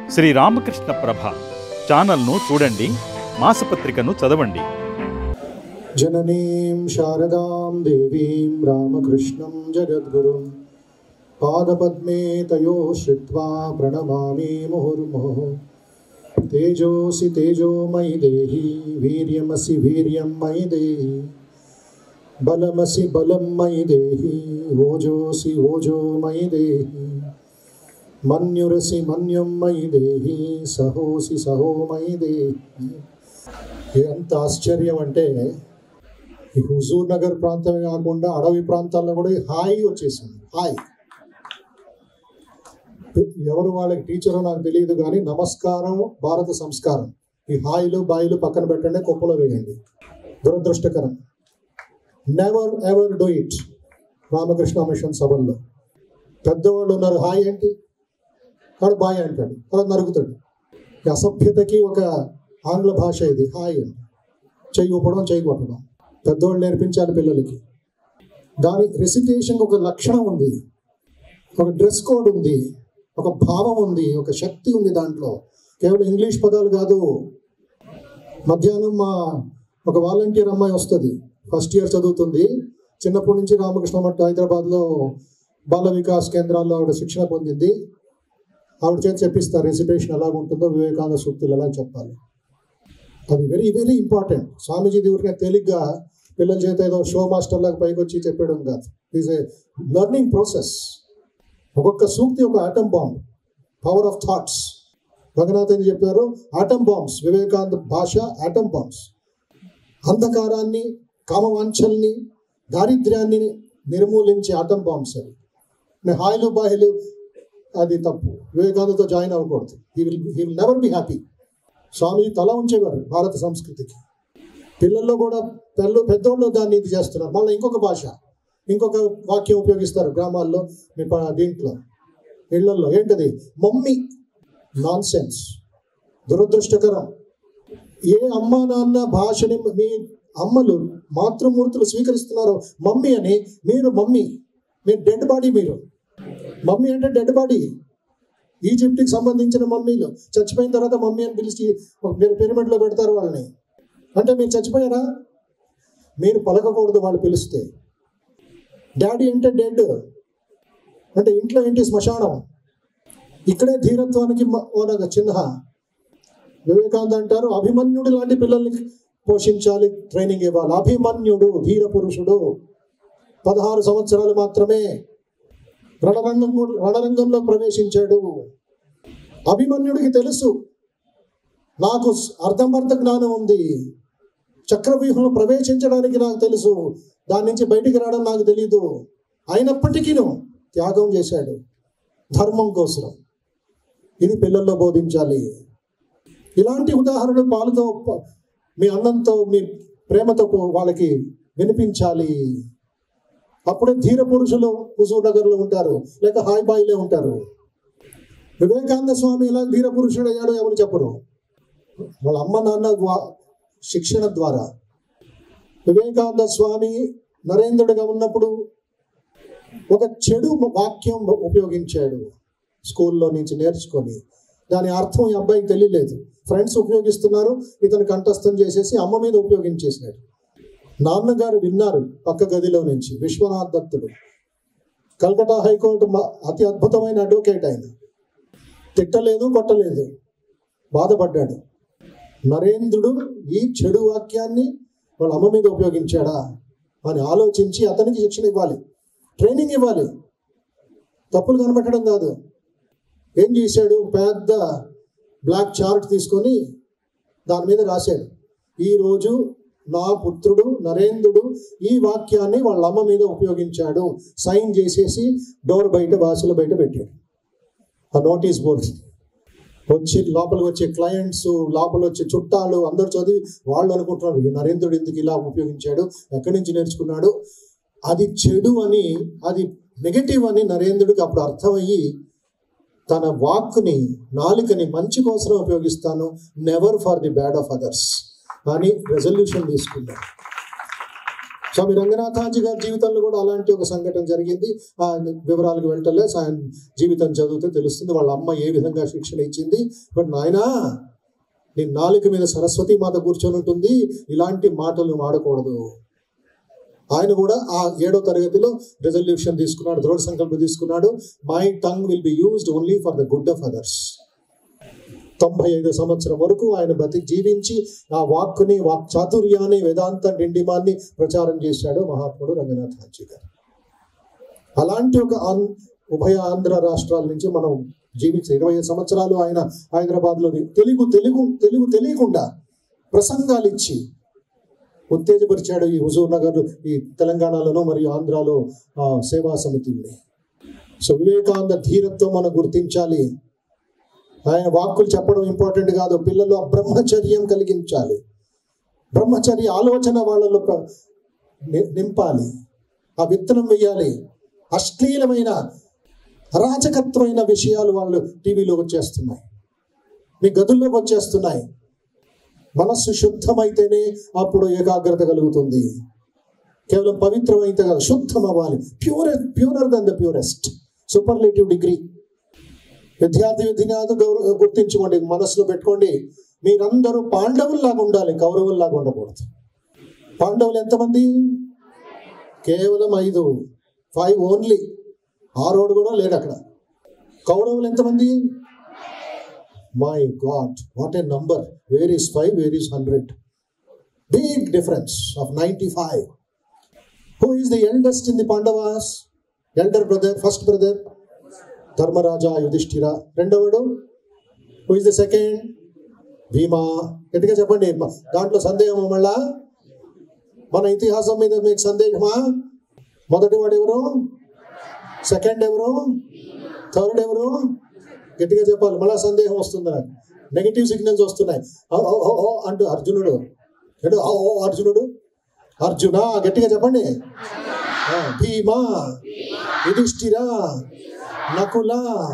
శ్రీ రామకృష్ణ ప్రభ ఛానల్ను చూడండి మాసపత్రికను చదవండి जननीं शारदां देवीं रामकृष्णं जगद्गुरुं पादपद्मे तयोः श्रित्वा प्रणमामि मुहुर्मुहुः तेजोऽसि तेजोमयि देहि वीर्यमसि वीर्यं मयि देहि बलमसि बलं मयि देहि ओजोऽसि ओजो मयि देहि मन्युरसि मन्युं मयि देहि सहोऽसि सहो मयि देहि ఎంత ఆశ్చర్యం అంటే ఈ హుజూర్ నగర్ ప్రాంతమే కాకుండా అడవి ప్రాంతాల్లో కూడా ఈ హాయి వచ్చేసింది హాయ్ ఎవరు వాళ్ళకి టీచరో నాకు తెలియదు కానీ నమస్కారం భారత సంస్కారం ఈ హాయిలు బాయిలు పక్కన పెట్టండి కుప్పలో వేయండి దురదృష్టకరం never ever do it Ramakrishna Mission సభల్లో పెద్దవాళ్ళు ఉన్నారు హాయ్ ఏంటి వాడు బాయ్ అంటాడు తర్వాత నరుగుతాడు ఈ అసభ్యతకి ఒక ఆంగ్ల భాష ఇది హాయ్ అని చెయ్యి ఊపడం చెయ్యి కొట్టడం పెద్దవాళ్ళు నేర్పించాలి పిల్లలకి దాని రెసిటేషన్ ఒక లక్షణం ఉంది ఒక డ్రెస్ కోడ్ ఉంది ఒక భావం ఉంది ఒక శక్తి ఉంది దాంట్లో కేవలం ఇంగ్లీష్ పదాలు కాదు మధ్యాహ్నం మా ఒక వాలంటీర్ అమ్మాయి వస్తుంది ఫస్ట్ ఇయర్ చదువుతుంది చిన్నప్పటి నుంచి రామకృష్ణ మఠ్ హైదరాబాద్లో బాల వికాస్ కేంద్రాల్లో ఆవిడ శిక్షణ పొందింది ఆవిడ చేత చెప్పిస్తారు రెసిటేషన్ ఎలాగ ఉంటుందో వివేకానంద సూక్తులు ఎలా చెప్పాలి అది వెరీ వెరీ ఇంపార్టెంట్ స్వామీజీ ఊరికే తేలిగ్గా పిల్లల చేత ఏదో షో మాస్టర్ లాగా పైకి వచ్చి చెప్పడం కాదు ఈజ్ ఏ లెర్నింగ్ ప్రాసెస్ ఒక్కొక్క సూక్తి ఒక atom bomb power of thoughts Raghunath అని చెప్పారు ఆటమ్ బాంబ్స్ వివేకానంద భాష ఆటమ్ బాంబ్స్ అంధకారాన్ని కామవాంఛల్ని దారిద్ర్యాన్ని నిర్మూలించే ఆటమ్ బాంబ్స్ అవి నే- హాయిలు బాహిలు అది తప్పు వివేకానందతో జాయిన్ అవ్వకూడదు he will he will never be happy Swami తల ఉంచేవారు భారత సంస్కృతికి పిల్లల్లో కూడా పెళ్ళు పెద్దోళ్ళు దాన్ని ఇది చేస్తున్నారు మళ్ళీ ఇంకొక భాష ఇంకొక వాక్యం ఉపయోగిస్తారు గ్రామాల్లో మీ ప- దీంట్లో ఇళ్లలో ఏంటది మమ్మీ నాన్ సెన్స్ దురదృష్టకరం ఏ అమ్మ నాన్న భాషని మీ అమ్మలు మాతృమూర్తులు స్వీకరిస్తున్నారో మమ్మీ అని మీరు మమ్మీ మీరు డెడ్ బాడీ మీరు మమ్మీ అంటే డెడ్ బాడీ ఈజిప్ట్కి సంబంధించిన మమ్మీలు చచ్చిపోయిన తర్వాత మమ్మీ అని పిలిచి ఒక పిర- పిరమిడ్లో పెడతారు వాళ్ళని అంటే మీరు చచ్చిపోయారా మీరు పలకకూడదు వాళ్ళు పిలిస్తే డాడీ అంటే డెడ్ అంటే ఇంట్లో ఏంటి శ్మశానం ఇక్కడే ధీరత్వానికి మ- ఒక చిహ్న వివేకానంద అంటారు అభిమన్యుడు లాంటి పిల్లల్ని పోషించాలి ట్రైనింగ్ ఇవ్వాలి అభిమన్యుడు ధీర పురుషుడు పదహారు సంవత్సరాలు మాత్రమే రణరంగం రణరంగంలో ప్రవేశించాడు అభిమన్యుడికి తెలుసు నాకు అర్ధంబర్ధ జ్ఞానం ఉంది చక్రవ్యూహంలో ప్రవేశించడానికి నాకు తెలుసు దాని నుంచి బయటికి రావడం నాకు తెలియదు అయినప్పటికీ త్యాగం చేశాడు ధర్మం కోసం ఇది పిల్లల్లో బోధించాలి ఇలాంటి ఉదాహరణలు పాలుతో ప- మీ అన్నంతో మీ ప్రేమతో పో- వాళ్ళకి వినిపించాలి అప్పుడే ధీర పురుషులు హుజూర్ నగర్లో ఉంటారు లేక హాయ్ బాయిలే ఉంటారు వివేకానంద స్వామి ఎలా ధీర పురుషుడు అయ్యాడో ఎవరు చెప్పరు వాళ్ళ అమ్మ నాన్న ద్వా- శిక్షణ ద్వారా వివేకానంద స్వామి నరేంద్రుడిగా ఉన్నప్పుడు ఒక చెడు వాక్యం ఉపయోగించాడు స్కూల్లో నుంచి నేర్చుకొని దాని అర్థం ఈ అబ్బాయికి తెలియలేదు ఫ్రెండ్స్ ఉపయోగిస్తున్నారు ఇతను కంఠస్థం చేసేసి అమ్మ మీద ఉపయోగించేసినాడు నాన్నగారు విన్నారు పక్క గదిలో నుంచి విశ్వనాథ్ దత్తుడు కల్కటా హైకోర్టు మ- అతి అద్భుతమైన అడ్వకేట్ ఆయన తిట్టలేదు కొట్టలేదు బాధపడ్డాడు నరేంద్రుడు ఈ చెడు వాక్యాన్ని వాళ్ళ అమ్మ మీద ఉపయోగించాడా అని ఆలోచించి అతనికి శిక్షణ ఇవ్వాలి ట్రైనింగ్ ఇవ్వాలి తప్పులు కనిపెట్టడం కాదు ఏం చేశాడు పెద్ద బ్లాక్ చార్ట్ తీసుకొని దాని మీద రాశాడు ఈరోజు నా పుత్రుడు నరేంద్రుడు ఈ వాక్యాన్ని వాళ్ళ అమ్మ మీద ఉపయోగించాడు సైన్ చేసేసి డోర్ బయట భాషలో బయట పెట్టాడు ఆ నోటీస్ బోర్డు వచ్చి లోపలికి వచ్చే క్లయింట్స్ లోపల వచ్చే చుట్టాలు అందరు చదివి వాళ్ళు అనుకుంటున్నారు "ఈ నరేంద్రుడు ఎందుకు ఇలా ఉపయోగించాడు ఎక్కడి నుంచి నేర్చుకున్నాడు అది చెడు అని అది నెగటివ్ అని నరేంద్రుడికి అప్పుడు అర్థమయ్యి తన వాక్కుని నాలుకని మంచి కోసం ఉపయోగిస్తాను never for the bad of others అని రెజల్యూషన్ తీసుకున్నాడు స్వామి రంగనాథాజీ గారి జీవితంలో కూడా అలాంటి ఒక సంఘటన జరిగింది ఆ వివరాలకు వెళ్ళటలే ఆయన జీవితం చదివితే తెలుస్తుంది వాళ్ళ అమ్మ ఏ విధంగా శిక్షణ ఇచ్చింది బట్ నాయనా నీ నాలుక మీద సరస్వతి మాత కూర్చొని ఉంటుంది ఇలాంటి మాటలు వాడకూడదు ఆయన కూడా ఆ ఏడో తరగతిలో రెజల్యూషన్ తీసుకున్నాడు దృఢ సంకల్పం తీసుకున్నాడు my tongue will be used only for the good of others తొంభై ఐదు సంవత్సరం వరకు ఆయన బతి జీవించి ఆ వాక్కుని వాక్ చాతుర్యాన్ని వేదాంత డిండిమాన్ని ప్రచారం చేశాడు మహాత్ముడు రంగనాథాజీ గారు అలాంటి ఒక ఆన్- ఉభయ ఆంధ్ర రాష్ట్రాల నుంచి మనం జీవించి ఇరవై ఐదు సంవత్సరాలు ఆయన హైదరాబాద్లో తెలుగు తెలుగు తెలుగు తెలియకుండా ప్రసంగాలు ఇచ్చి ఉత్తేజపరిచాడు ఈ హుజూర్ నగర్ ఈ తెలంగాణలోను మరియు ఆంధ్రాలో ఆ, సేవా సమితిని సో వివేకానంద ధీరత్వం మనం గుర్తించాలి ఆయన వాక్కులు చెప్పడం ఇంపార్టెంట్ కాదు పిల్లలు ఆ బ్రహ్మచర్యం కలిగించాలి బ్రహ్మచర్య ఆలోచన వాళ్ళలో ప్ర- ని- నింపాలి ఆ విత్తనం వేయాలి అశ్లీలమైన అరాచకత్వమైన విషయాలు వాళ్ళు టీవీలోకి వచ్చేస్తున్నాయి మీ గదుల్లోకి వచ్చేస్తున్నాయి మనస్సు శుద్ధమైతేనే అప్పుడు ఏకాగ్రత కలుగుతుంది కేవలం పవిత్రమైతే కాదు శుద్ధం అవ్వాలి pure purer than the purest superlative degree విద్యార్థి విద్యార్థి గౌరవ గుర్తించుకోండి మనసులో పెట్టుకోండి మీరందరూ పాండవుల్లాగా ఉండాలి కౌరవుల్లాగా ఉండకూడదు పాండవులు ఎంతమంది కేవలం ఐదు ఫైవ్ ఓన్లీ ఆరోడు కూడా లేడు అక్కడ కౌరవులు ఎంతమంది my God what a number where is five where is hundred big difference of ninety five who is the eldest in the Pandavas elder brother first brother Dharmaraja Yudhishthira రెండవడు who is the second Bhima గట్టిగా చెప్పండి మ- దాంట్లో సందేహం మళ్ళా మన ఇతిహాసం మీద మీకు సందేహమా మొదటి వాడు ఎవరు సెకండ్ ఎవరు థర్డ్ ఎవరు గట్టిగా చెప్పాలి మళ్ళా సందేహం వస్తుంది నాకు నెగిటివ్ సిగ్నల్స్ వస్తున్నాయి ఓ, ఓ, ఓ, ఓ అంటూ అర్జునుడు ఎడు ఓ ఓ అర్జునుడు అర్జున గట్టిగా చెప్పండి ఆ, భీమా యుధిష్ఠిర నకుల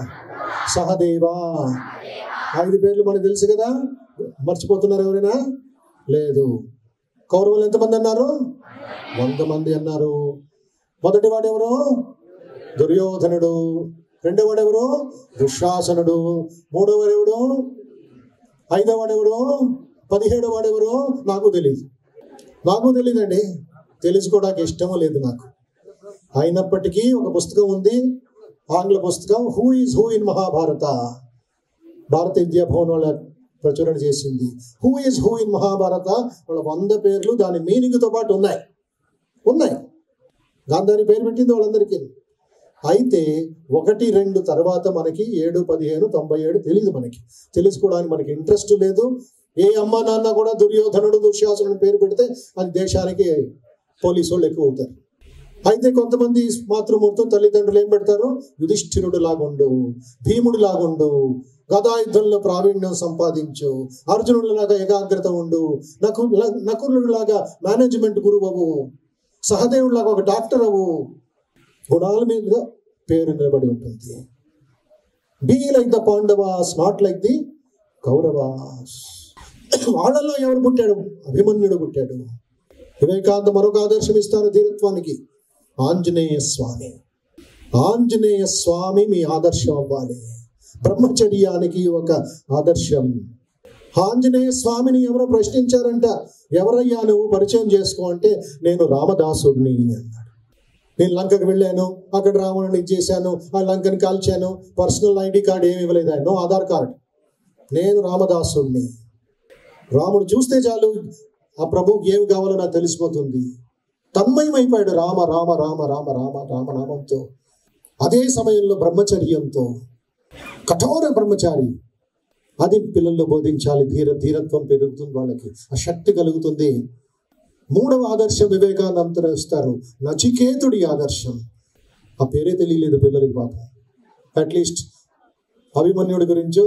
సహదేవా ఐదు పేర్లు మనకు తెలుసు కదా మర్చిపోతున్నారు ఎవరైనా లేదు కౌరవులు ఎంతమంది అన్నారు వంద మంది అన్నారు మొదటి వాడు ఎవరు దుర్యోధనుడు రెండో వాడు ఎవరు దుశ్శాసనుడు మూడో వాడు ఎవడు ఐదో వాడు ఎవడు పదిహేడో వాడు ఎవరు నాకు తెలియదు నాకు తెలియదండి తెలుసుకోవడానికి ఇష్టమో లేదు నాకు అయినప్పటికీ ఒక పుస్తకం ఉంది ఆంగ్ల పుస్తకం who is who in Mahabharata Bharatiya Vidya Bhavan వాళ్ళ ప్రచురణ చేసింది who is who in Mahabharata వాళ్ళ వంద పేర్లు దాని మీనింగ్తో పాటు ఉన్నాయి ఉన్నాయి గాంధారి పేరు పెట్టింది వాళ్ళందరికీ అయితే ఒకటి రెండు తర్వాత మనకి ఏడు పదిహేను తొంభై ఏడు తెలియదు మనకి తెలుసుకోవడానికి మనకి ఇంట్రెస్ట్ లేదు ఏ అమ్మ నాన్న కూడా దుర్యోధనుడు దుశ్శాసనుడు పేరు పెడితే అది దేశానికి పోలీసు వాళ్ళు ఎక్కువ అవుతారు అయితే కొంతమంది మాతృమూర్తం తల్లిదండ్రులు ఏం పెడతారు యుధిష్ఠిరుడు లాగుండు భీముడు లాగుండు గదాయుద్ధంలో ప్రావీణ్యం సంపాదించు అర్జునుడు లాగా ఏకాగ్రత ఉండు నకు నకులుడు లాగా మేనేజ్మెంట్ గురువు అవ్వు సహదేవుడు లాగా ఒక డాక్టర్ అవ్వు గుణాల మీద పేరు నిలబడి ఉంటుంది be like the Pandavas not like the Kauravas వాళ్ళలో ఎవరు పుట్టాడు అభిమన్యుడు పుట్టాడు వివేకానంద మరొక ఆదర్శం ఇస్తారు ధీరత్వానికి ఆంజనేయ స్వామి ఆంజనేయ స్వామి మీ ఆదర్శం అవ్వాలి బ్రహ్మచర్యానికి ఒక ఆదర్శం ఆంజనేయ స్వామిని ఎవరో ప్రశ్నించారంట ఎవరయ్యా నువ్వు పరిచయం చేసుకో అంటే నేను రామదాసుడిని అన్నాడు నేను లంకకు వెళ్ళాను అక్కడ రావణుని ఇచ్చేసాను ఆ లంకని కాల్చాను పర్సనల్ ఐడి కార్డ్ ఏమి ఇవ్వలేదు ఆయన నో ఆధార్ కార్డ్ నేను రామదాసుడిని రాముడు చూస్తే చాలు ఆ ప్రభువుకి ఏమి కావాలో నాకు తెలిసిపోతుంది తన్మయమైపోయాడు రామ రామ రామ రామ రామ రామనామంతో అదే సమయంలో బ్రహ్మచర్యంతో కఠోర బ్రహ్మచారి అది పిల్లల్లో బోధించాలి ధీర ధీరత్వం పెరుగుతుంది వాళ్ళకి ఆ శక్తి కలుగుతుంది మూడవ ఆదర్శం వివేకానంద ఇస్తారు నచికేతుడి ఆదర్శం ఆ పేరే తెలియలేదు పిల్లలకి పాపం అట్లీస్ట్ అభిమన్యుడి గురించో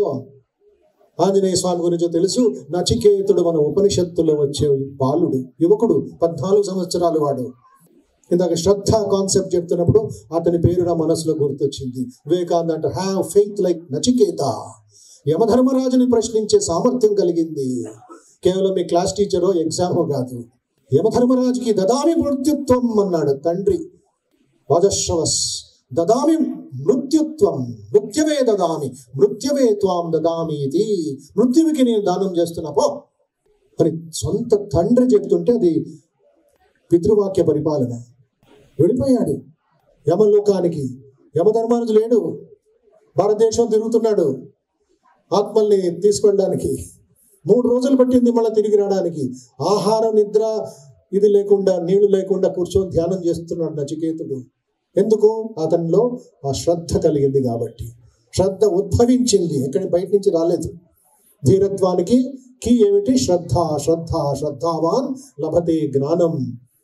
ఆంజనేయ స్వామి గురించో తెలుసు నచికేతుడు మన ఉపనిషత్తులో వచ్చే బాలుడు యువకుడు పద్నాలుగు సంవత్సరాలు వాడు ఇందాక శ్రద్ధ కాన్సెప్ట్ చెప్తున్నప్పుడు అతని పేరు నా మనసులో గుర్తొచ్చింది వివేకానంద అంటే హ్యావ్ ఫెయిత్ లైక్ నచికేత యమధర్మరాజుని ప్రశ్నించే సామర్థ్యం కలిగింది కేవలం మీ క్లాస్ టీచరో ఎగ్జామో కాదు యమధర్మరాజుకి దదామి మృత్యుత్వం అన్నాడు తండ్రి వాజశ్రవస్ దదామి మృత్యుత్వం మృత్యవే దదామి మృత్యవే త్వాం దదామి ఇది మృత్యువికి నేను దానం చేస్తున్నా పో అని సొంత తండ్రి చెప్తుంటే అది పితృవాక్య పరిపాలన వెళ్ళిపోయాడు యమలోకానికి యమధర్మానుజు లేడు భారతదేశం తిరుగుతున్నాడు ఆత్మల్ని తీసుకెళ్ళడానికి మూడు రోజులు పట్టింది మళ్ళీ తిరిగి రావడానికి ఆహారం నిద్ర ఇది లేకుండా నీళ్లు లేకుండా కూర్చొని ధ్యానం చేస్తున్నాడు నచికేతుడు ఎందుకు అతనిలో ఆ శ్రద్ధ కలిగింది కాబట్టి శ్రద్ధ ఉద్భవించింది ఎక్కడి బయట నుంచి రాలేదు ధీరత్వానికి కీ ఏమిటి శ్రద్ధ శ్రద్ధ శ్రద్ధావాన్ లభతే జ్ఞానం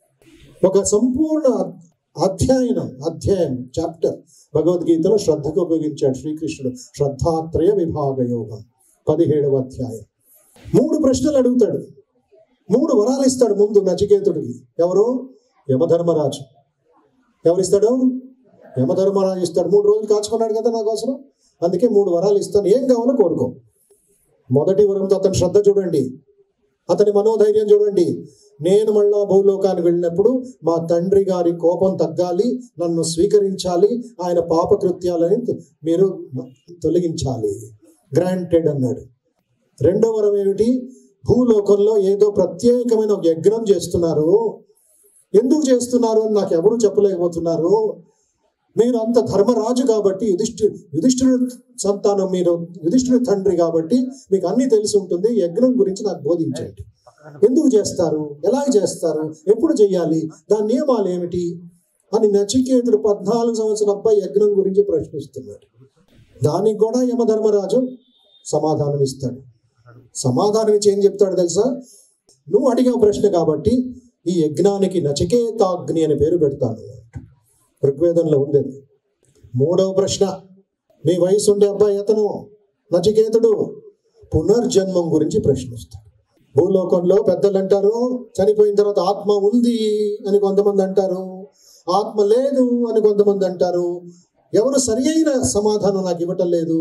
ఒక సంపూర్ణ అధ్యయనం అధ్యాయం చాప్టర్ భగవద్గీతలో శ్రద్ధకు ఉపయోగించాడు శ్రీకృష్ణుడు శ్రద్ధాత్రయ విభాగ యోగం పదిహేడవ అధ్యాయం మూడు ప్రశ్నలు అడుగుతాడు మూడు వరాలు ఇస్తాడు ముందు నచికేతుడికి ఎవరు యమధర్మరాజు ఎవరిస్తాడు యమధర్మరాజు ఇస్తాడు మూడు రోజులు కాచుకున్నాడు కదా నా కోసం అందుకే మూడు వరాలు ఇస్తాను ఏం కావాలో కోరుకో మొదటి వరంతో అతని శ్రద్ధ చూడండి అతని మనోధైర్యం చూడండి నేను మళ్ళా భూలోకానికి వెళ్ళినప్పుడు మా తండ్రి గారి కోపం తగ్గాలి నన్ను స్వీకరించాలి ఆయన పాపకృత్యాలని మీరు తొలగించాలి గ్రాంటెడ్ అన్నాడు రెండో వరం ఏమిటి భూలోకంలో ఏదో ప్రత్యేకమైన ఒక యజ్ఞం చేస్తున్నారు ఎందుకు చేస్తున్నారు అని నాకు ఎవరు చెప్పలేకపోతున్నారు మీరు అంత ధర్మరాజు కాబట్టి యుధిష్ఠి యుధిష్ఠిరుడు సంతానం మీరు యుధిష్ఠిరుడి తండ్రి కాబట్టి మీకు అన్ని తెలిసి ఉంటుంది యజ్ఞం గురించి నాకు బోధించండి ఎందుకు చేస్తారు ఎలా చేస్తారు ఎప్పుడు చేయాలి దాని నియమాలు ఏమిటి అని నచికేతుడు పద్నాలుగు సంవత్సరాల అబ్బాయి యజ్ఞం గురించి ప్రశ్నిస్తున్నాడు దానికి కూడా యమధర్మరాజు సమాధానం ఇస్తాడు సమాధానం ఇచ్చి ఏం చెప్తాడు తెలుసా నువ్వు అడిగిన ప్రశ్న కాబట్టి ఈ యజ్ఞానికి నచికేతాగ్ని అని పేరు పెడతాను ఋగ్వేదంలో ఉంది అది. మూడవ ప్రశ్న మీ వయసు ఉండే అబ్బాయి అతను నచికేతుడు పునర్జన్మం గురించి ప్రశ్నిస్తాడు భూలోకంలో పెద్దలు అంటారు చనిపోయిన తర్వాత ఆత్మ ఉంది అని కొంతమంది అంటారు ఆత్మ లేదు అని కొంతమంది అంటారు ఎవరు సరి అయిన సమాధానం నాకు ఇవ్వటం లేదు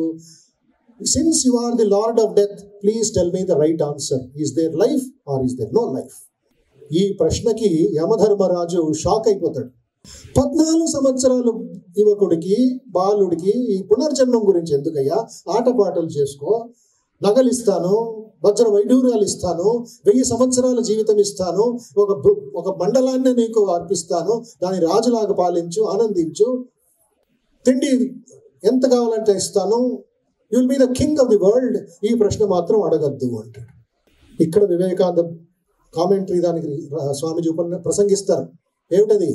since you are the lord of death please tell me the right answer is there life or is there no life ఈ ప్రశ్నకి యమధర్మరాజు షాక్ అయిపోతాడు పద్నాలుగు సంవత్సరాలు యువకుడికి బాలుడికి ఈ పునర్జన్మం గురించి ఎందుకయ్యా ఆటపాటలు చేసుకో నగలు ఇస్తాను వజ్ర వైడూర్యాలు ఇస్తాను వెయ్యి సంవత్సరాల జీవితం ఇస్తాను ఒక బు- ఒక మండలాన్ని నీకు అర్పిస్తాను దాని రాజులాగా పాలించు ఆనందించు తిండి ఎంత కావాలంటే ఇస్తాను you'll be the king of the world ఈ ప్రశ్న మాత్రం అడగద్దు అంటాడు ఇక్కడ వివేకానంద కామెంటరీ దానికి రా- స్వామిజీ ఉపన్య ప్రసంగిస్తారు ఏమిటది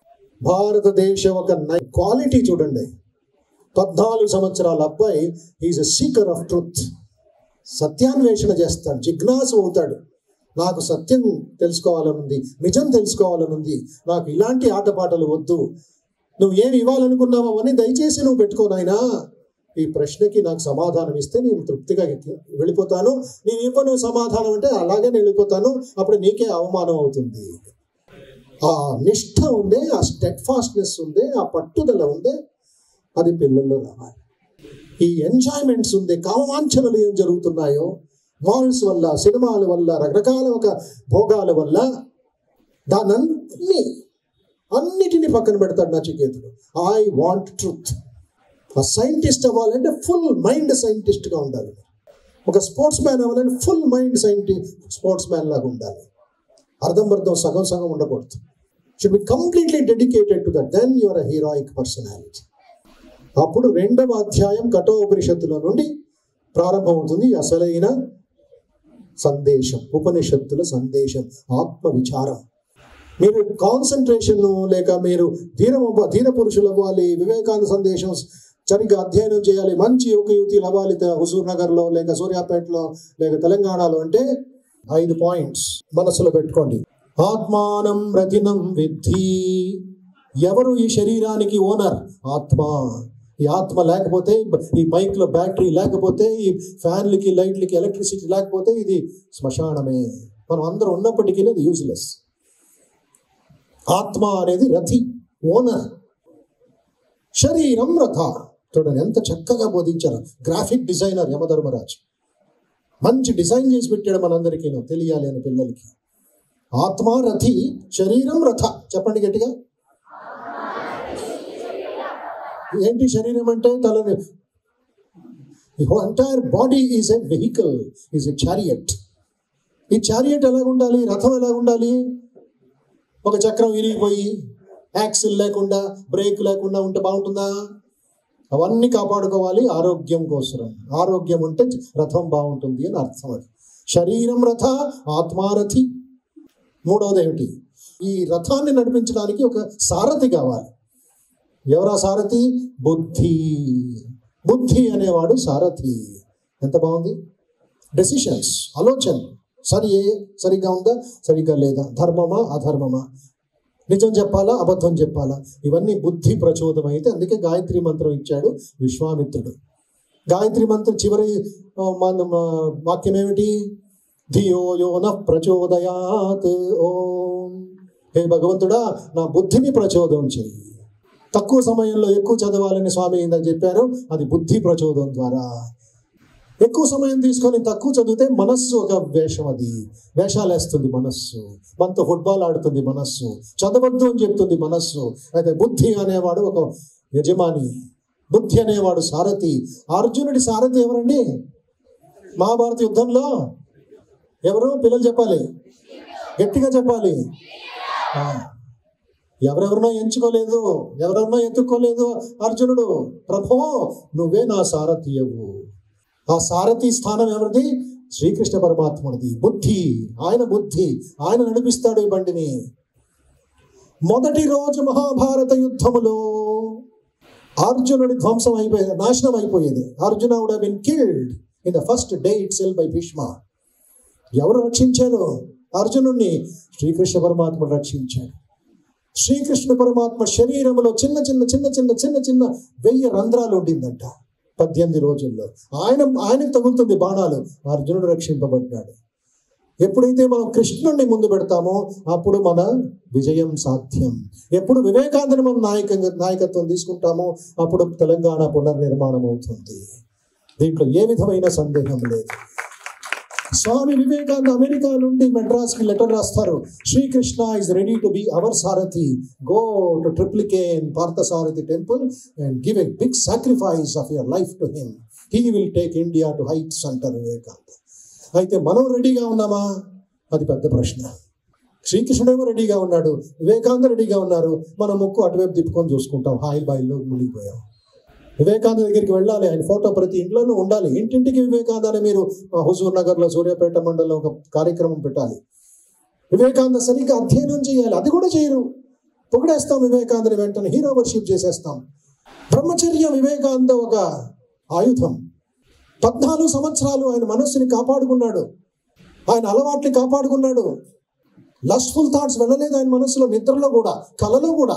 భారతదేశ ఒక క్వాలిటీ చూడండి పద్నాలుగు సంవత్సరాల అబ్బాయి is a seeker of truth సత్యాన్వేషణ చేస్తాడు జిజ్ఞాసు అవుతాడు నాకు సత్యం తెలుసుకోవాలనుంది నిజం తెలుసుకోవాలనుంది నాకు ఇలాంటి ఆటపాటలు వద్దు నువ్వు ఏమి ఇవ్వాలనుకున్నావో అని దయచేసి నువ్వు పెట్టుకో నాయనా ఈ ప్రశ్నకి నాకు సమాధానం ఇస్తే నేను తృప్తిగా వెళ్ళిపోతాను నేను ఇవ్వను సమాధానం అంటే అలాగే నేను వెళ్ళిపోతాను అప్పుడు నీకే అవమానం అవుతుంది ఆ నిష్ఠ ఉందే ఆ స్టెడ్ ఫాస్ట్నెస్ ఉందే ఆ పట్టుదల ఉందే అది పిల్లల్లో రావాలి ఈ ఎంజాయ్మెంట్స్ ఉంది కామవాంఛనలు ఏం జరుగుతున్నాయో మాల్స్ వల్ల సినిమాల వల్ల రకరకాల ఒక భోగాల వల్ల దానన్ని అన్నిటిని పక్కన పెడతాడు నచికేతుడు ఐ వాంట్ ట్రూత్ ఆ సైంటిస్ట్ అవ్వాలంటే ఫుల్ మైండ్ సైంటిస్ట్గా ఉండాలి ఒక స్పోర్ట్స్ మ్యాన్ అవ్వాలంటే full mind scientist sportsman లాగా ఉండాలి అర్థం అర్థం సగం సగం ఉండకూడదు should be completely dedicated to that then your heroic personality అప్పుడు రెండవ అధ్యాయం కఠోపనిషత్తుల నుండి ప్రారంభమవుతుంది అసలైన సందేశం ఉపనిషత్తుల సందేశం ఆత్మ విచారం మీరు కాన్సన్ట్రేషన్ లేక మీరు ధీర ధీర పురుషులు అవ్వాలి వివేకానంద సందేశం సరిగ్గా అధ్యయనం చేయాలి మంచి యువక యువతీలు అవ్వాలి త- హుజూర్ నగర్లో లేక సూర్యాపేటలో లేక తెలంగాణలో అంటే ఐదు పాయింట్స్ మనసులో పెట్టుకోండి ఆత్మానం రతినం విద్ధి ఎవరు ఈ శరీరానికి ఓనర్ ఆత్మ ఈ ఆత్మ లేకపోతే ఈ మైక్ లో బ్యాటరీ లేకపోతే ఈ ఫ్యాన్లకి లైట్లకి ఎలక్ట్రిసిటీ లేకపోతే ఇది శ్మశానమే మనం అందరం ఉన్నప్పటికీ అది యూజ్లెస్ ఆత్మ అనేది రథి ఓనర్ శరీరం రథ చూడండి ఎంత చక్కగా బోధించారు గ్రాఫిక్ డిజైనర్ యమధర్మరాజు మంచి డిజైన్ చేసి పెట్టాడు మనందరికీ తెలియాలి అని పిల్లలకి ఆత్మ రథి శరీరం రథ చెప్పండి గట్టిగా ఏంటి శరీరం అంటే తలని entire body is a vehicle is a chariot ఈ చారియట్ ఎలా ఉండాలి రథం ఎలా ఉండాలి ఒక చక్రం విరిగిపోయి యాక్సిల్ లేకుండా బ్రేక్ లేకుండా ఉంటే బాగుంటుందా అవన్నీ కాపాడుకోవాలి ఆరోగ్యం కోసం ఆరోగ్యం ఉంటే రథం బాగుంటుంది అని అర్థం అది శరీరం రథ ఆత్మారథి మూడవది ఏమిటి ఈ రథాన్ని నడిపించడానికి ఒక సారథి కావాలి ఎవరా సారథి బుద్ధి బుద్ధి అనేవాడు సారథి ఎంత బాగుంది డెసిషన్స్ ఆలోచన సరి సరిగ్గా ఉందా సరిగ్గా లేదా ధర్మమా అధర్మమా నిజం చెప్పాలా అబద్ధం చెప్పాలా ఇవన్నీ బుద్ధి ప్రచోదం అయితే అందుకే గాయత్రి మంత్రం ఇచ్చాడు విశ్వామిత్రుడు గాయత్రి మంత్రం చివరి ఆ, మన ఆ, వాక్యం ఏమిటి ధియో యో న ప్రచోదయాత్ ఓం హే భగవంతుడా నా బుద్ధిని ప్రచోదం చెయ్యి తక్కువ సమయంలో ఎక్కువ చదవాలని స్వామి ఇందాక చెప్పారు అది బుద్ధి ప్రచోదం ద్వారా ఎక్కువ సమయం తీసుకొని తక్కువ చదివితే మనస్సు ఒక వేషం అది వేషాలు వేస్తుంది మనస్సు మనతో ఫుట్బాల్ ఆడుతుంది మనస్సు చదవద్దు అని చెప్తుంది మనస్సు అయితే బుద్ధి అనేవాడు ఒక యజమాని బుద్ధి అనేవాడు సారథి అర్జునుడి సారథి ఎవరండి మహాభారత యుద్ధంలో ఎవరు పిల్లలు చెప్పాలి గట్టిగా చెప్పాలి ఆ, ఎవరెవరినో ఎంచుకోలేదు ఎవరెవరినో ఎత్తుక్కోలేదు అర్జునుడు ప్రభో నువ్వే నా సారథియవు ఆ సారథి స్థానం ఎవరిది శ్రీకృష్ణ పరమాత్ముడిది బుద్ధి ఆయన బుద్ధి ఆయన నడిపిస్తాడు ఈ బండిని మొదటి రోజు మహాభారత యుద్ధములో అర్జునుడి ధ్వంసం అయిపోయేది నాశనం అయిపోయేది Arjuna would been killed in the first day itself by Bhishma ఎవరు రక్షించారు అర్జునుడిని శ్రీకృష్ణ పరమాత్ముడు రక్షించాడు శ్రీకృష్ణ పరమాత్మ శరీరంలో చిన్న చిన్న చిన్న చిన్న చిన్న చిన్న వెయ్యి రంధ్రాలు ఉండిందంట పద్దెనిమిది రోజుల్లో ఆయన ఆయనకు తగులుతుంది బాణాలు అర్జునుడు రక్షింపబడ్డాడు ఎప్పుడైతే మనం కృష్ణుడిని ముందు పెడతామో అప్పుడు మన విజయం సాధ్యం ఎప్పుడు వివేకానందని మనం నాయకంగా నాయకత్వం తీసుకుంటామో అప్పుడు తెలంగాణ పునర్నిర్మాణం అవుతుంది దీంట్లో ఏ విధమైన సందేహం లేదు స్వామి వివేకానంద అమెరికా నుండి మెడ్రాస్ కి లెటర్ రాస్తారు Srikrishna is ready to be our Sarathi go to Triplicane Parthasarathi temple and give a big sacrifice of your life to him he will take India to heights అంటారు వివేకానంద అయితే మనం రెడీగా ఉన్నామా అది పెద్ద ప్రశ్న శ్రీకృష్ణుడేమో రెడీగా ఉన్నాడు వివేకానంద రెడీగా ఉన్నారు మన ముక్కు అటువైపు తిప్పుకొని చూసుకుంటాం హాయిల్ బాయిల్లో మునిగిపోయాం వివేకానంద దగ్గరికి వెళ్ళాలి ఆయన ఫోటో ప్రతి ఇంట్లోనూ ఉండాలి ఇంటింటికి వివేకానంద అని మీరు ఆ, హుజూర్ నగర్లో సూర్యాపేట మండలంలో ఒక కార్యక్రమం పెట్టాలి వివేకానంద సరిగ్గా అధ్యయనం చేయాలి అది కూడా చేయరు పొగిడేస్తాం వివేకానందని వెంటనే హీరో వర్షిప్ చేసేస్తాం బ్రహ్మచర్యం వివేకానంద ఒక ఆయుధం పద్నాలుగు సంవత్సరాలు ఆయన మనస్సుని కాపాడుకున్నాడు ఆయన అలవాట్ని కాపాడుకున్నాడు లస్ట్ఫుల్ థాట్స్ వెళ్ళలేదు ఆయన మనసులో నిద్రలో కూడా కలలో కూడా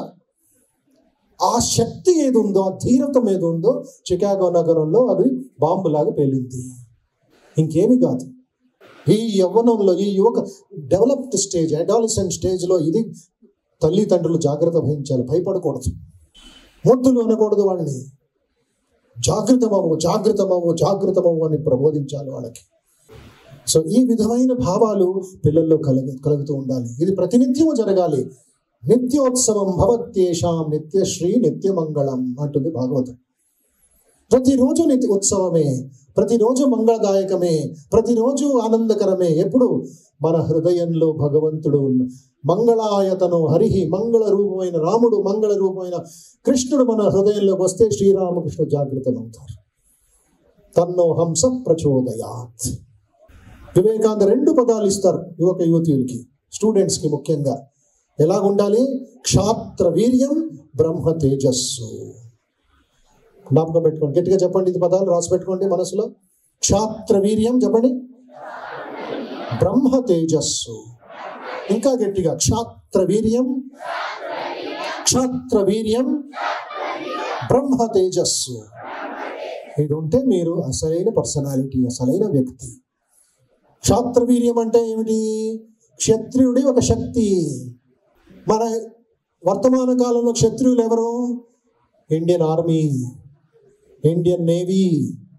ఆ శక్తి ఏది ఉందో ఆ ధీరతం ఏది ఉందో చికాగో నగరంలో అది బాంబులాగా పేలింది ఇంకేమి కాదు ఈ యవ్వనంలో ఈ యువక డెవలప్డ్ స్టేజ్ అడాలిసెంట్ స్టేజ్లో ఇది తల్లిదండ్రులు జాగ్రత్త వహించాలి భయపడకూడదు మొద్దులు అనకూడదు వాళ్ళని జాగృతమవు జాగృతమవు జాగృతమవు అని ప్రబోధించాలి వాళ్ళకి సో ఈ విధమైన భావాలు పిల్లల్లో కలగ కలుగుతూ ఉండాలి ఇది ప్రతినిత్యము జరగాలి నిత్యోత్సవం భవత్యేషాం నిత్యశ్రీ నిత్యమంగళం అంటుంది భాగవతం ప్రతిరోజు నిత్య ఉత్సవమే ప్రతిరోజు మంగళదాయకమే ప్రతిరోజు ఆనందకరమే ఎప్పుడు మన హృదయంలో భగవంతుడు ఉన్న- మంగళాయతను హరిహి మంగళ రూపమైన రాముడు మంగళ రూపమైన కృష్ణుడు మన హృదయంలోకి వస్తే శ్రీరామకృష్ణ జాగృతమవుతారు తన్నో హంస ప్రచోదయాత్ వివేకానంద రెండు పదాలు ఇస్తారు యువక యువతీయులకి స్టూడెంట్స్కి ముఖ్యంగా ఎలాగుండాలి క్షాత్ర వీర్యం బ్రహ్మ తేజస్సు జ్ఞాపకం పెట్టుకోండి గట్టిగా చెప్పండి ఇది పదాలు రాసి పెట్టుకోండి మనసులో క్షాత్ర వీర్యం చెప్పండి బ్రహ్మ తేజస్సు ఇంకా గట్టిగా క్షాత్ర వీర్యం క్షాత్ర వీర్యం బ్రహ్మ తేజస్సు ఇది ఉంటే మీరు అసలైన పర్సనాలిటీ అసలైన వ్యక్తి క్షాత్రవీర్యం అంటే ఏమిటి క్షత్రియుడి ఒక శక్తి మన వర్తమాన కాలంలో క్షత్రియులు ఎవరు Indian army Indian navy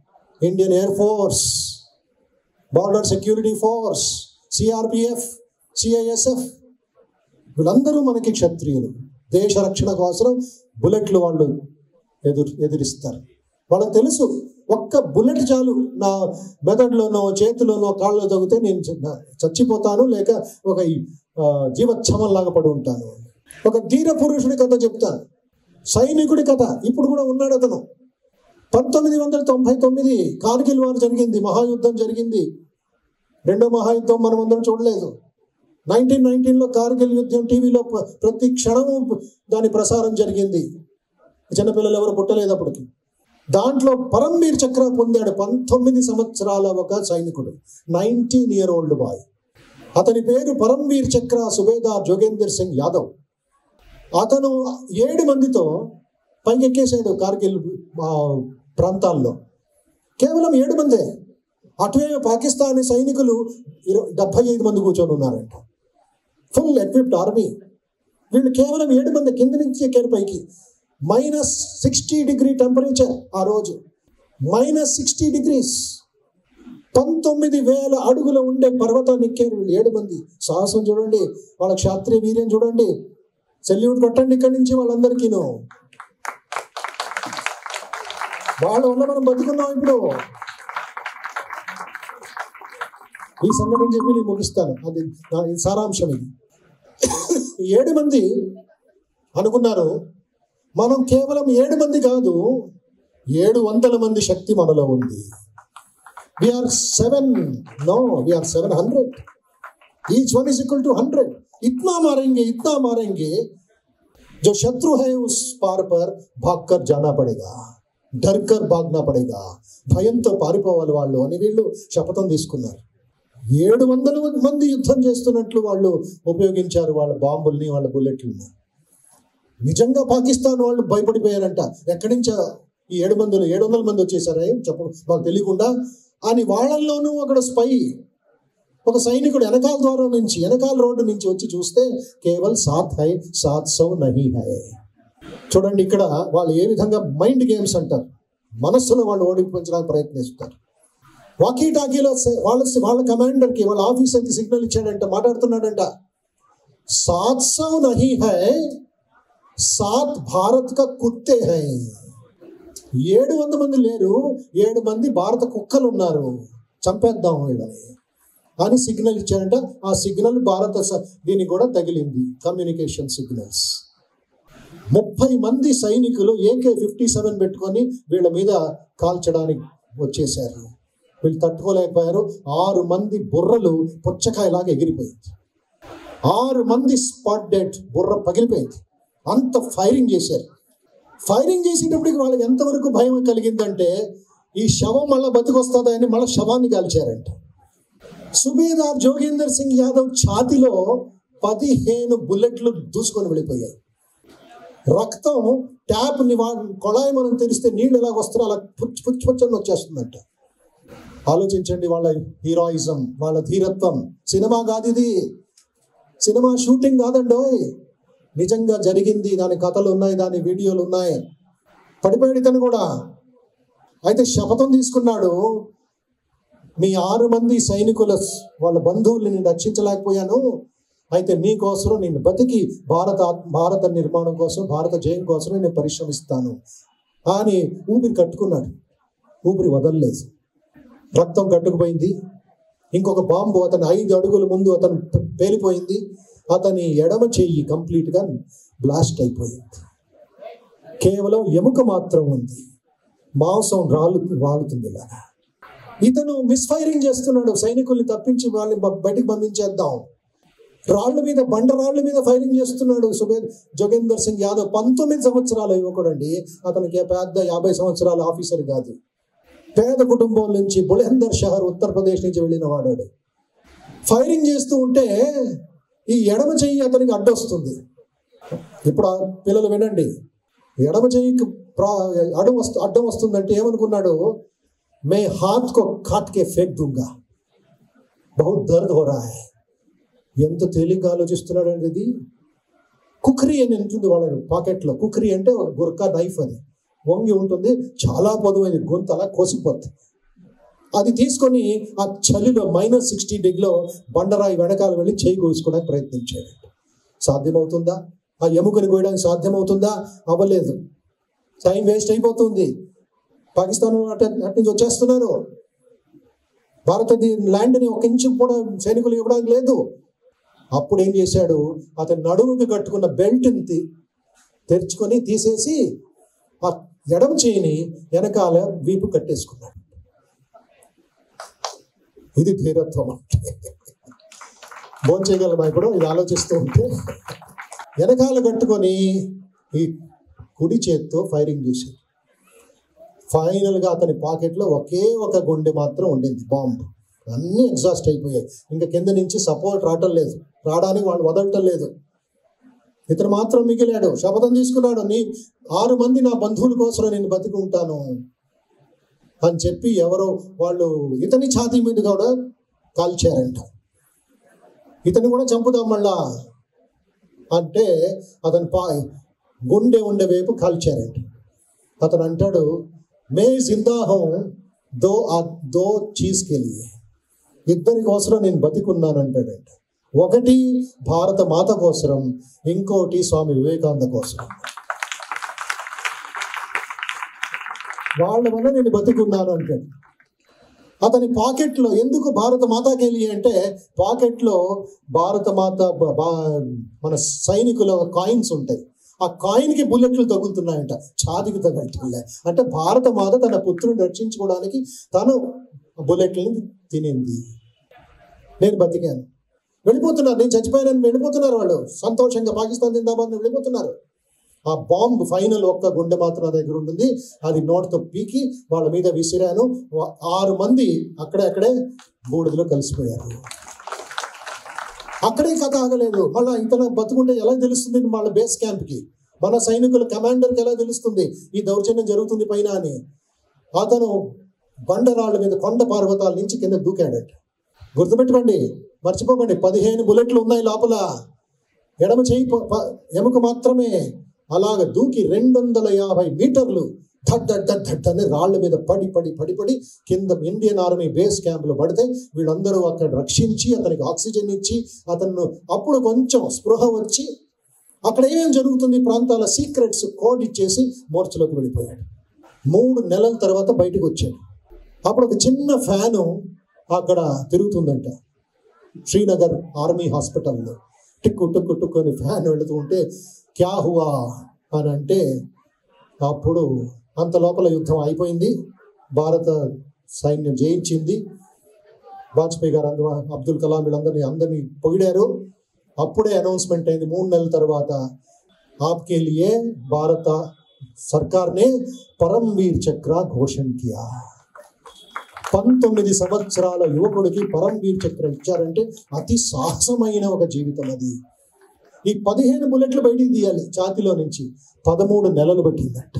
Indian air force border security force CRPF CISF వీళ్ళందరూ మనకి క్షత్రియులు దేశ రక్షణ కోసం బుల్లెట్లు వాళ్ళు ఎదురు ఎదిరిస్తారు వాళ్ళకి తెలుసు ఒక్క బుల్లెట్ చాలు నా మెదడులోనో చేతిలోనో కాళ్ళలో తగితే నేను చ- చచ్చిపోతాను లేక ఒక ఆ, జీవచ్ఛవంలాగా పడి ఉంటాను ఒక ధీర పురుషుడి కథ చెప్తాను సైనికుడి కథ ఇప్పుడు కూడా ఉన్నాడు అతను పంతొమ్మిది వందల తొంభై తొమ్మిది కార్గిల్ వార్ జరిగింది మహాయుద్ధం జరిగింది రెండో మహాయుద్ధం మనం అందరం చూడలేదు నైన్టీన్ నైన్టీన్లో కార్గిల్ యుద్ధం టీవీలో ప్ర- ప్రతి క్షణము దాని ప్రసారం జరిగింది చిన్నపిల్లలు ఎవరు పుట్టలేదు అప్పటికి దాంట్లో పరంవీర్ చక్ర పొందాడు పంతొమ్మిది సంవత్సరాల ఒక సైనికుడు నైన్టీన్ ఇయర్ ఓల్డ్ బాయ్ అతని పేరు పరంవీర్ చక్ర సుబేదార్ జోగేందర్ సింగ్ యాదవ్ అతను ఏడు మందితో పైకెక్కేశాడు కార్గిల్ ఆ, ప్రాంతాల్లో కేవలం ఏడు మందే అటువైపు పాకిస్తానీ సైనికులు ఇరవై డెబ్బై ఐదు మంది కూర్చొని ఉన్నారంట ఫుల్ ఎక్విప్డ్ ఆర్మీ వీళ్ళు కేవలం ఏడు మంది కింద నుంచి ఎక్కారు పైకి మైనస్ సిక్స్టీ డిగ్రీ టెంపరేచర్ ఆ రోజు మైనస్ సిక్స్టీ డిగ్రీస్ పంతొమ్మిది వేల అడుగుల ఉండే పర్వతాన్ని ఎక్కారు వీళ్ళు ఏడు మంది సాహసం చూడండి వాళ్ళ క్షాత్రియ వీర్యం చూడండి సెల్యూట్ కొట్టండి ఇక్కడి నుంచి వాళ్ళందరికీను వాళ్ళ వల్ల మనం బతుకున్నాం ఇప్పుడు ఈ సంఘటన చెప్పి నేను ముగిస్తాను అది దాని సారాంశం ఇది ఈ ఏడు మంది అనుకున్నారు మనం కేవలం ఏడు మంది కాదు ఏడు వందల మంది శక్తి మనలో ఉంది we are seven no we are seven hundred each one is equal to hundred इतना मारेंगे इतना मारेंगे जो शत्रु है उस पार पर भागकर जाना पड़ेगा डर कर भागना पड़ेगा భయంతో పారిపోవాలి వాళ్ళు అని వీళ్ళు శపథం తీసుకున్నారు ఏడు వందల మంది యుద్ధం చేస్తున్నట్లు వాళ్ళు ఉపయోగించారు వాళ్ళ బాంబుల్ని వాళ్ళ బుల్లెట్లని నిజంగా పాకిస్తాన్ వాళ్ళు భయపడిపోయారంట ఎక్కడి నుంచి ఈ ఏడు మందిలో ఏడు వందల మంది వచ్చేసారా చెప్ప మాకు తెలియకుండా అని వాళ్ళల్లోనూ అక్కడ స్పై ఒక సైనికుడు వెనకాల ద్వారం నుంచి వెనకాల రోడ్డు నుంచి వచ్చి చూస్తే కేవల్ సాత్ హై సాత్ సౌ నహీ హై చూడండి ఇక్కడ వాళ్ళు ఏ విధంగా మైండ్ గేమ్స్ అంటారు మనస్సులో వాళ్ళు ఓడిపించడానికి ప్రయత్నిస్తారు వాకీ టాకీలో స- వాళ్ళ వాళ్ళ కమాండర్కి వాళ్ళ ఆఫీసర్కి సిగ్నల్ ఇచ్చాడంట మాట్లాడుతున్నాడంట సాత్ సౌ నహీ హై సాత్ భారత్ కా కుత్తే హై ఏడు వంద మంది లేరు ఏడు మంది భారత కుక్కలు ఉన్నారు చంపేద్దాం వీళ్ళని అని సిగ్నల్ ఇచ్చారంట ఆ సిగ్నల్ భారత స- దీనికి కూడా తగిలింది కమ్యూనికేషన్ సిగ్నల్స్ ముప్పై మంది సైనికులు ఏకే ఫిఫ్టీ సెవెన్ పెట్టుకొని వీళ్ళ మీద కాల్చడానికి వచ్చేసారు వీళ్ళు తట్టుకోలేకపోయారు ఆరు మంది బుర్రలు పుచ్చకాయలాగా ఎగిరిపోయింది ఆరు మంది స్పాట్ డెడ్ బుర్ర పగిలిపోయింది అంత ఫైరింగ్ చేశారు ఫైరింగ్ చేసేటప్పటికి వాళ్ళకి ఎంతవరకు భయం కలిగిందంటే ఈ శవం మళ్ళీ బతికొస్తుందా అని మళ్ళీ శవాన్ని కాల్చారంట సుబేదార్ జోగేందర్ సింగ్ యాదవ్ ఛాతిలో పదిహేను బుల్లెట్లు దూసుకొని వెళ్ళిపోయాయి రక్తం ట్యాప్ ని వా- కొళాయి మనం తెరిస్తే నీళ్ళు ఎలాగ వస్తారో అలా పుచ్చు పుచ్చు పుచ్చని వచ్చేస్తుందంట ఆలోచించండి వాళ్ళ హీరోయిజం వాళ్ళ ధీరత్వం సినిమా కాదు ఇది సినిమా షూటింగ్ కాదండోయ్ నిజంగా జరిగింది దాని కథలు ఉన్నాయి దాని వీడియోలు ఉన్నాయి పడిపోయాడు ఇతను కూడా అయితే శపథం తీసుకున్నాడు మీ ఆరు మంది సైనికుల స్- వాళ్ళ బంధువుల్ని నేను రక్షించలేకపోయాను అయితే మీకోసం నేను బతికి భారత ఆత్- భారత నిర్మాణం కోసం భారత జయం కోసం నేను పరిశ్రమిస్తాను అని ఊపిరి కట్టుకున్నాడు ఊపిరి వదలలేదు రక్తం కట్టుకుపోయింది ఇంకొక బాంబు అతని ఐదు అడుగుల ముందు అతను పే- పేలిపోయింది అతని ఎడమ చెయ్యి కంప్లీట్గా బ్లాస్ట్ అయిపోయింది కేవలం ఎముక మాత్రం ఉంది మాంసం రాలు రాలుతుంది ఇలాగా ఇతను మిస్ఫైరింగ్ చేస్తున్నాడు సైనికుల్ని తప్పించి వాళ్ళని బ- బయటికి పంపించేద్దాం రాళ్ళ మీద బండ రాళ్ళ మీద ఫైరింగ్ చేస్తున్నాడు సుబే జోగేందర్ సింగ్ యాదవ్ పంతొమ్మిది సంవత్సరాల యువకుడండి అతనికి పెద్ద యాభై సంవత్సరాల ఆఫీసర్ కాదు పేద కుటుంబం నుంచి బులెందర్ షహర్ ఉత్తరప్రదేశ్ నుంచి వెళ్ళిన వాడాడు ఫైరింగ్ చేస్తూ ఉంటే ఈ ఎడమ చెయ్యి అతనికి అడ్డొస్తుంది ఇప్పుడు ఆ పిల్లలు వినండి ఎడమ చెయ్యికి ప్రా అడ్డం వస్తు అడ్డం వస్తుందంటే ఏమనుకున్నాడు మే హాత్ కో కాట్ కే ఫేక్ దూంగా బహుత్ దర్ద్ హో రా హై ఎంత తేలిగ్గా ఆలోచిస్తున్నాడు అండి ఇది కుక్రీ అని ఉంటుంది వాళ్ళ పాకెట్లో కుక్రీ అంటే ఒక గుర్కా నైఫ్ అది వంగి ఉంటుంది చాలా పొదువైంది గొంతు అలా కోసిపోద్ది అది తీసుకొని ఆ చలిలో మైనస్ సిక్స్టీ డిగ్రీలో బండరాయి వెనకాల వెళ్ళి చేయి కోసుకోవడానికి ప్రయత్నించాడు సాధ్యమవుతుందా ఆ ఎముకని కోయడానికి సాధ్యమవుతుందా అవ్వలేదు టైం వేస్ట్ అయిపోతుంది పాకిస్తాన్ అటు అటు నుంచి వచ్చేస్తున్నారు భారత ల్యాండ్ని ఒక ఇంచు కూడా సైనికులు ఇవ్వడానికి లేదు అప్పుడు ఏం చేశాడు అతని నడుముకి కట్టుకున్న బెల్ట్ని తీ- తెరుచుకొని తీసేసి ఆ ఎడమ చేయిని వెనకాల వీపు కట్టేసుకున్నాడు ఇది ధీరత్వం అంటే భోంచేయగలమా ఇప్పుడు ఇది ఆలోచిస్తూ ఉంటే వెనకాల కట్టుకొని ఈ కుడి చేత్తో ఫైరింగ్ చేశాడు ఫైనల్గా అతని పాకెట్లో ఒకే ఒక గుండె మాత్రం ఉండింది బాంబు అన్నీ ఎగ్జాస్ట్ అయిపోయాయి ఇంకా కింద నుంచి సపోర్ట్ రావటం లేదు రావడానికి వాళ్ళు వదలటం లేదు ఇతను మాత్రం మిగిలాడు శపథం తీసుకున్నాడు నీ ఆరు మంది నా బంధువుల కోసం నేను బతికుంటాను అని చెప్పి ఎవరో వాళ్ళు ఇతని ఛాతీ మీద కూడా కాల్చారంట ఇతను కూడా చంపుదాం మళ్ళా అంటే అతని పా గుండె ఉండే వైపు కాల్చారంట అతను అంటాడు మే జిందా హూ దో ఆ- దో చీజ్కి లియే ఇద్దరి కోసం నేను బతికున్నాను అంటాడంట ఒకటి భారత మాత కోసరం ఇంకోటి స్వామి వివేకానంద కోసం వాళ్ళ వల్ల నేను బతికున్నాను అంటాడు అతని పాకెట్లో ఎందుకు భారత మాతాకెళ్ళి అంటే పాకెట్లో భారత మాత బ- బా- మన సైనికుల కాయిన్స్ ఉంటాయి ఆ కాయిన్కి బుల్లెట్లు తగులుతున్నాయంట ఛాతికి తగలటంలే అంటే భారత మాత తన పుత్రుని రక్షించుకోవడానికి తను బుల్లెట్లని తినింది నేను బతికాను వెళ్ళిపోతున్నారు నేను చచ్చిపోయానని వెళ్ళిపోతున్నారు వాళ్ళు సంతోషంగా పాకిస్తాన్ జిందాబాద్ అని వెళ్ళిపోతున్నారు ఆ బాంబ్ ఫైనల్ ఒక్క గుండె మాత్రం నా దగ్గర ఉంటుంది అది నోట్తో పీకి వాళ్ళ మీద విసిరాను వా- ఆరు మంది అక్కడే అక్కడే బూడిదలో కలిసిపోయారు అక్కడే కథ ఆగలేదు మళ్ళీ ఇతను బతుకుంటే ఎలా తెలుస్తుంది వాళ్ళ బేస్ క్యాంప్కి మన సైనికుల కమాండర్కి ఎలా తెలుస్తుంది ఈ దౌర్జన్యం జరుగుతుంది పైన అని అతను బండరాళ్ళ మీద కొండ పర్వతాల నుంచి కింద దూకాడట గుర్తుపెట్టుకోండి మర్చిపోకండి పదిహేను బుల్లెట్లు ఉన్నాయి లోపల ఎడమ చేయి ప- ప- ఎముక మాత్రమే అలాగ దూకి రెండు వందల యాభై మీటర్లు ధడ్ ధడ్ ధడ్ ధడ్ అని రాళ్ల మీద పడి పడి పడి పడి కింద ఇండియన్ ఆర్మీ బేస్ క్యాంపులో పడితే వీళ్ళందరూ అక్కడ రక్షించి అతనికి ఆక్సిజన్ ఇచ్చి అతను అప్పుడు కొంచెం స్పృహ వచ్చి అక్కడ ఏమేం జరుగుతుంది ఈ ప్రాంతాల సీక్రెట్స్ కోడ్ ఇచ్చేసి మోర్చలోకి వెళ్ళిపోయాడు మూడు నెలల తర్వాత బయటకు వచ్చాడు అప్పుడు ఒక చిన్న ఫ్యాను అక్కడ తిరుగుతుందంట శ్రీనగర్ ఆర్మీ హాస్పిటల్లో టిక్కు టిక్కు టిక్కు అని ఫ్యాన్ వెళుతూ ఉంటే క్యా హువా అని అంటే అప్పుడు అంత లోపల యుద్ధం అయిపోయింది భారత సైన్యం జయించింది వాజ్పేయి గారు అందరూ అబ్దుల్ కలాం వీళ్ళందరినీ అందరినీ పొగిడారు అప్పుడే అనౌన్స్మెంట్ అయింది మూడు నెలల తర్వాత आपके लिए భారత सरकार ने పరమ్వీర్ చక్ర ఘోషణ కియా పంతొమ్మిది సంవత్సరాల యువకుడికి పరమ్వీర్ చక్ర ఇచ్చారంటే అతి సాహసమైన ఒక జీవితం అది ఈ పదిహేను బుల్లెట్లు బయటికి తీయాలి ఛాతిలో నుంచి పదమూడు నెలలు పట్టిందంట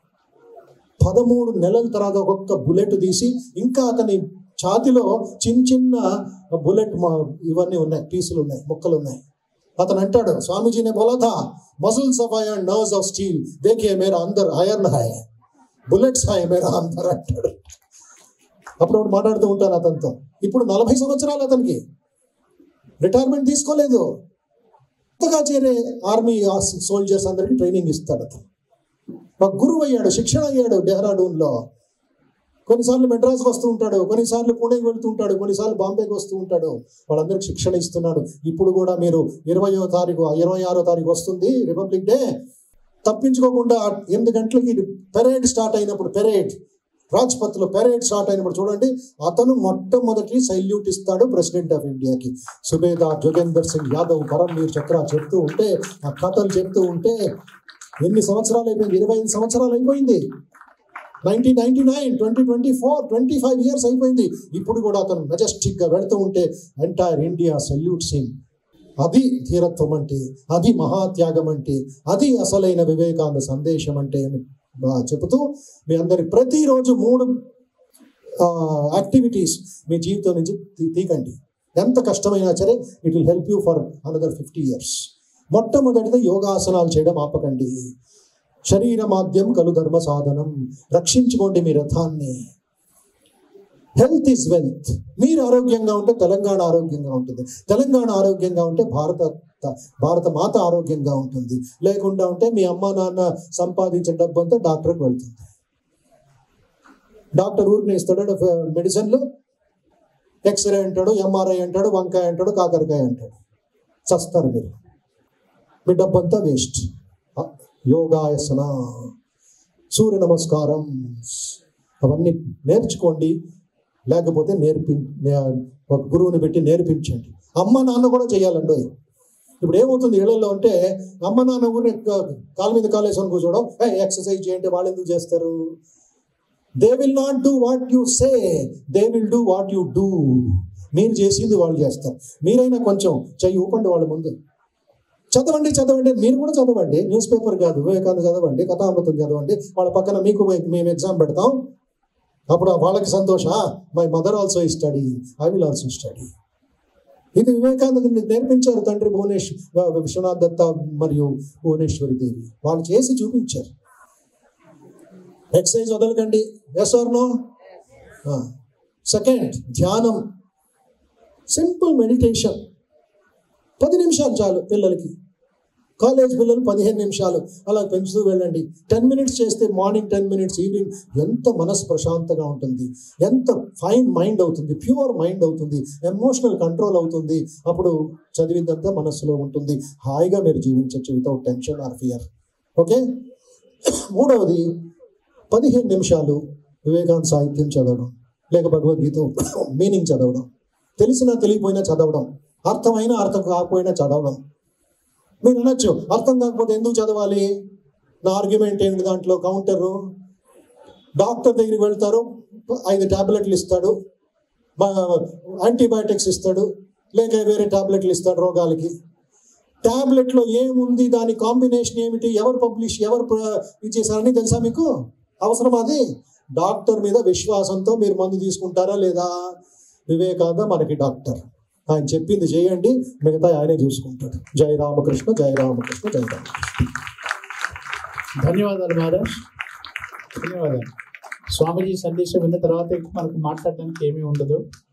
పదమూడు నెలల తర్వాత ఒక్కొక్క బుల్లెట్ తీసి ఇంకా అతని ఛాతిలో చిన్న చిన్న బుల్లెట్ మా- ఇవన్నీ ఉన్నాయి పీసులు ఉన్నాయి ముక్కలు ఉన్నాయి అతను అంటాడు స్వామీజీనే బోలా థా muscles of iron nerves of steel దేఖే మేరా అందర్ ఐరన్ హాయ్ బుల్లెట్స్ హాయ్ మేరా అందర్ అంటాడు అప్పుడప్పుడు మాట్లాడుతూ ఉంటాను అతనితో ఇప్పుడు నలభై సంవత్సరాలు అతనికి రిటైర్మెంట్ తీసుకోలేదు కొత్తగా చేరే ఆర్మీ సోల్జర్స్ అందరికి ట్రైనింగ్ ఇస్తాడు అతను ఒక గురువు అయ్యాడు శిక్షణ అయ్యాడు డెహ్రాడూన్లో కొన్నిసార్లు మెడ్రాస్కి వస్తూ ఉంటాడు కొన్నిసార్లు పూణేకి వెళ్తూ ఉంటాడు కొన్నిసార్లు బాంబేకి వస్తూ ఉంటాడు వాళ్ళందరికి శిక్షణ ఇస్తున్నాడు ఇప్పుడు కూడా మీరు ఇరవయో తారీఖు ఇరవై ఆరో తారీఖు వస్తుంది రిపబ్లిక్ డే తప్పించుకోకుండా ఎనిమిది గంటలకి పెరేడ్ స్టార్ట్ అయినప్పుడు పెరేడ్ రాజ్పథ్లో పెరేడ్ స్టార్ట్ అయినప్పుడు చూడండి అతను మొట్టమొదటి సైల్యూట్ ఇస్తాడు ప్రెసిడెంట్ ఆఫ్ ఇండియాకి సుబేదార్ జోగేందర్ సింగ్ యాదవ్ పరమ్వీర్ చక్ర చెప్తూ ఉంటే ఆ కథలు చెప్తూ ఉంటే ఎన్ని సంవత్సరాలు అయిపోయింది ఇరవై ఐదు సంవత్సరాలు అయిపోయింది nineteen ninety nine twenty twenty four twenty five years అయిపోయింది ఇప్పుడు కూడా అతను మెజెస్టిక్ గా వెళ్తూ ఉంటే ఎంటైర్ ఇండియా సెల్యూట్ సింగ్ అది ధీరత్వం అంటే అది మహాత్యాగం అంటే అది అసలైన వివేకానంద సందేశం అంటే అని ఆ, చెబుతూ మీ అందరి ప్రతిరోజు మూడు యాక్టివిటీస్ మీ జీవితం నుంచి తీ- తీకండి ఎంత కష్టమైనా సరే it will help you for another fifty years మొట్టమొదటిది యోగాసనాలు చేయడం ఆపకండి శరీర మాధ్యం కలు ధర్మ సాధనం రక్షించుకోండి మీ రథాన్ని హెల్త్ ఈజ్ వెల్త్ మీరు ఆరోగ్యంగా ఉంటే తెలంగాణ ఆరోగ్యంగా ఉంటుంది తెలంగాణ ఆరోగ్యంగా ఉంటే భారత భారత మాత ఆరోగ్యంగా ఉంటుంది లేకుండా ఉంటే మీ అమ్మ నాన్న సంపాదించిన డబ్బు అంతా డాక్టర్కి వెళ్తుంది డాక్టర్ ఊరికి ఇస్తాడు మెడిసిన్లు ఎక్స్రే అంటాడు ఎంఆర్ఐ అంటాడు వంకాయ అంటాడు కాకరకాయ అంటాడు చస్తారు మీరు మీ డబ్బంతా వేస్ట్ యోగాయసన సూర్య నమస్కారం అవన్నీ నేర్చుకోండి లేకపోతే నేర్పి నే- ఒక గురువుని పెట్టి నేర్పించండి అమ్మ నాన్న కూడా చేయాలండి ఇప్పుడు ఏమవుతుంది ఇళ్లలో అంటే అమ్మ నాన్న ఊరిని కాలు మీద కాలేసుకొని కూర్చోవడం ఎక్సర్సైజ్ చేయండి వాళ్ళు ఎందుకు చేస్తారు they will not do what you say they will do what you do మీరు చేసింది వాళ్ళు చేస్తారు మీరైనా కొంచెం చెయ్యి ఊపండి వాళ్ళ ముందు చదవండి చదవండి మీరు కూడా చదవండి న్యూస్ పేపర్ కాదు వివేకానంద చదవండి కథామృతం చదవండి వాళ్ళ పక్కన మీకు మేము ఎగ్జామ్ పెడతాం అప్పుడు వాళ్ళకి సంతోష my mother also study I will also study ఇది వివేకానంద నేర్పించారు తండ్రి భువనేష్ విశ్వనాథ్ దత్త మరియు భువనేశ్వరి దేవి వాళ్ళు చేసి చూపించారు ఎక్సర్సైజ్ వదలకండి ఎస్ ఆర్ నో సెకండ్ ధ్యానం సింపుల్ మెడిటేషన్ పది నిమిషాలు చాలు పిల్లలకి కాలేజ్ పిల్లలు పదిహేను నిమిషాలు అలా పెంచుతూ వెళ్ళండి టెన్ మినిట్స్ చేస్తే మార్నింగ్ టెన్ మినిట్స్ ఈవినింగ్ ఎంత మనసు ప్రశాంతంగా ఉంటుంది ఎంత ఫైన్ మైండ్ అవుతుంది ప్యూర్ మైండ్ అవుతుంది ఎమోషనల్ కంట్రోల్ అవుతుంది అప్పుడు చదివిందంతా మనసులో ఉంటుంది హాయిగా మీరు జీవించవచ్చు without tension or fear okay మూడవది పదిహేను నిమిషాలు వివేకానంద సాహిత్యం చదవడం లేక భగవద్గీత మీనింగ్ చదవడం తెలిసినా తెలియపోయినా చదవడం అర్థమైనా అర్థం కాకపోయినా చదవడం మీరు అనొచ్చు అర్థం కాకపోతే ఎందుకు చదవాలి నా ఆర్గ్యుమెంట్ ఏంటి దాంట్లో కౌంటరు డాక్టర్ దగ్గరికి వెళ్తారు ఐదు టాబ్లెట్లు ఇస్తాడు యాంటీబయాటిక్స్ ఇస్తాడు లేక వేరే టాబ్లెట్లు ఇస్తాడు రోగాలకి టాబ్లెట్లో ఏముంది దాని కాంబినేషన్ ఏమిటి ఎవరు పబ్లిష్ ఎవరు ప్ర- ఇది చేశారని తెలుసా మీకు అవసరం అది డాక్టర్ మీద విశ్వాసంతో మీరు మందు తీసుకుంటారా లేదా వివేకానంద మనకి డాక్టర్ ఆయన చెప్పింది చేయండి మిగతా ఆయనే చూసుకుంటాడు జై రామకృష్ణ జై రామకృష్ణ జై రామకృష్ణ ధన్యవాదాలు మహారాజ్ ధన్యవాదాలు స్వామీజీ సందేశం విన్న తర్వాత ఇంక మనకు మాట్లాడడానికి ఏమీ ఉండదు